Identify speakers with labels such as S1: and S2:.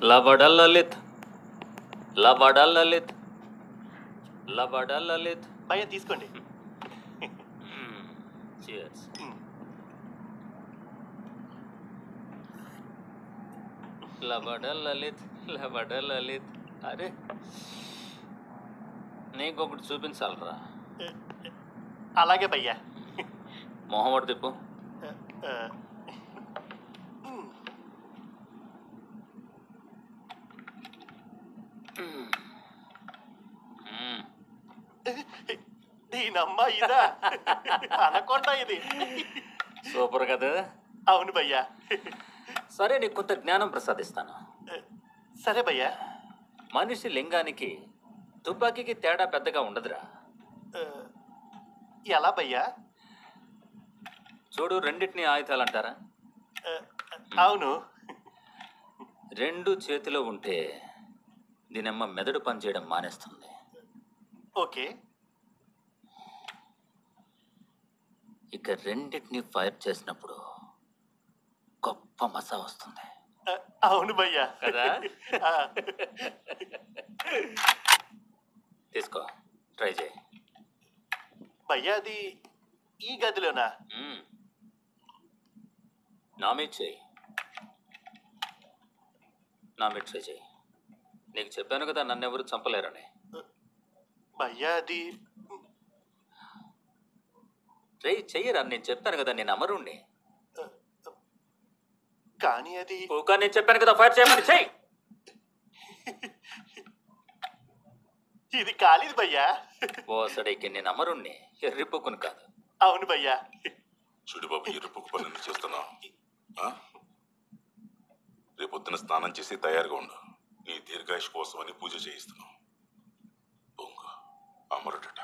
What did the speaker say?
S1: లబడ లలిత్ లబడ లలిత్ లబడ లలిత్
S2: భయ్య తీసుకోండి
S1: Cheers. లబడ లలిత్ లబడ లలిత్ అరే నీకు ఒకటి చూపించాలరా
S2: అలాగే భయ్య
S1: మొహమ్మద్ తిప్పు మ్మ్.
S2: దీనమ్మ ఇదా అనకొండ ఇది
S1: సూపర్ కదా
S2: అవును భయ్య
S1: సరే నీకు కొంత జ్ఞానం ప్రసాదిస్తాను
S2: సరే భయ్య
S1: మనిషి లింగానికి తుపాకీకి తేడా పెద్దగా ఉండదురా
S2: ఎలా భయ్య
S1: చూడు రెండింటిని ఆయుధాలు అంటారా
S2: అవును
S1: రెండు చేతిలో ఉంటే దీనమ్మ మెదడు పనిచేయడం మానేస్తుంది
S2: ఓకే
S1: ఇక రెండింటిని ఫైర్ చేసినప్పుడు గొప్ప మసా వస్తుంది
S2: అవును భయ్య
S1: కదా?
S2: ఆ,
S1: తీసుకో ట్రై చేయి
S2: భయ్య అది ఈ గదిలోనా
S1: మ్మ్. నా మీద చేయి నా మీద ట్రై చేయి నీకు చెప్పాను కదా నన్ను ఎవరు చంపలేరని
S2: భయ్య అది
S1: ట్రై చెయ్యరా నేను చెప్పాను కదా నేను అమరుణ్ణి
S2: కానీ అది
S1: ఊకా నేను చెప్పాను కదా ఫైర్ చేయమని చెయ్యి
S2: ఇది కాలేదు భయ్యా
S1: ఓ సడైకి నేను అమరుణ్ణి ఎర్రిపోకుని కాదు
S2: అవును భయ్యా
S3: చూడు బాబు ఎరుపుకు పనులు చేస్తున్నావు ఆ? రేపొద్దున స్నానం చేసి తయారుగా ఉండు నీ దీర్ఘాయుష్ కోసం అని పూజ చేయిస్తున్నావు బొంగు అమరుడు